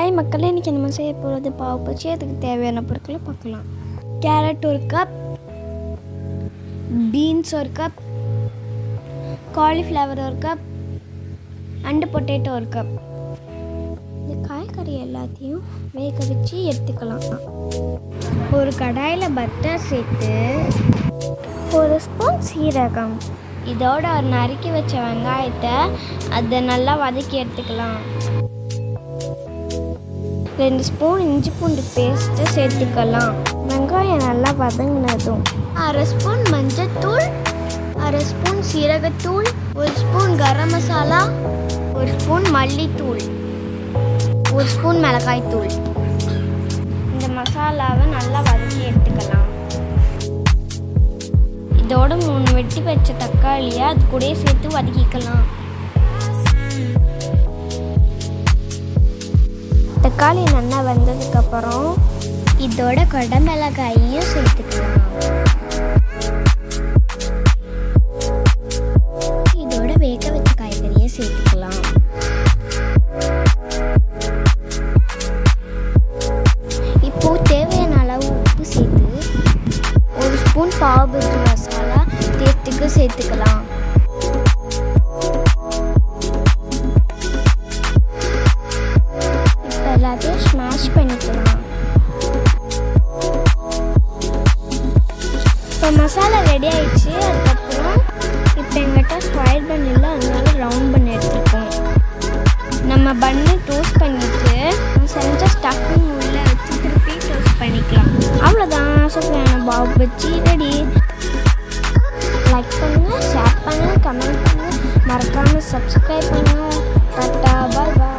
hi மக்களே இன்றைக்கி நம்ம செய்ய போகிறது பாவு பச்சி அதுக்கு தேவையான பொருட்களை பார்க்கலாம் கேரட் ஒரு கப் பீன்ஸ் ஒரு கப் காலிஃப்ளவர் ஒரு கப் அண்டு பொட்டேட்டோ ஒரு கப் இந்த காய்கறி எல்லாத்தையும் வேக வச்சு எடுத்துக்கலாம் ஒரு கடாயில் பட்டர் சேர்த்து ஒரு ஸ்பூன் சீரகம் இதோட ஒரு நறுக்கி வச்ச வெங்காயத்தை அதை நல்லா வதக்கி எடுத்துக்கலாம் ரெண்டு ஸ்பூன் இஞ்சி பூண்டு பேஸ்ட்டு சேர்த்துக்கலாம் வெங்காயம் நல்லா வதங்கினதும் அரை ஸ்பூன் மஞ்சத்தூள் அரை ஸ்பூன் சீரகத்தூள் ஒரு ஸ்பூன் கரம் மசாலா ஒரு ஸ்பூன் மல்லித்தூள் ஒரு ஸ்பூன் மிளகாய்த்தூள் இந்த மசாலாவை நல்லா வதக்கி எடுத்துக்கலாம் இதோட மூணு வெட்டி வச்ச தக்காளியை அது கூடயே சேர்த்து வதக்கிக்கலாம் தக்காளி நல்லா வெந்ததுக்கப்புறம் இதோட கொடமிளகாயையும் சேர்த்துக்கலாம் இதோட வேக வச்ச காய்கறியை சேர்த்துக்கலாம் இப்போ தேவையான அளவு உப்பு சேர்த்து ஒரு ஸ்பூன் பாவுபஜி மசாலா டேஸ்ட்டுக்கு சேர்த்துக்கலாம் இப்போ எல்லாத்தையும் ஸ்மாஷ் பண்ணிக்கலாம் இப்போ மசாலா ரெடி ஆயிடுச்சு அதுக்கப்புறம் இப்போ எங்கிட்ட ஸ்கொயர் பன் இல்லை அதனால ரவுண்ட் பண்ணி எடுத்துருக்கோம் நம்ம பண்ணு டோஸ்ட் பண்ணிட்டு செஞ்ச ஸ்டஃபிங் உள்ள வச்சு திருப்பி டோஸ்ட் பண்ணிக்கலாம் அவ்வளோதான் சூப்பரான பாப் வச்சு ரெடி லைக் பண்ணுங்கள் ஷேர் பண்ணுங்கள் கமெண்ட் பண்ணுங்கள் மறக்காமல் சப்ஸ்கிரைப் பண்ணுங்கள் டாட்டா பாய் பாய்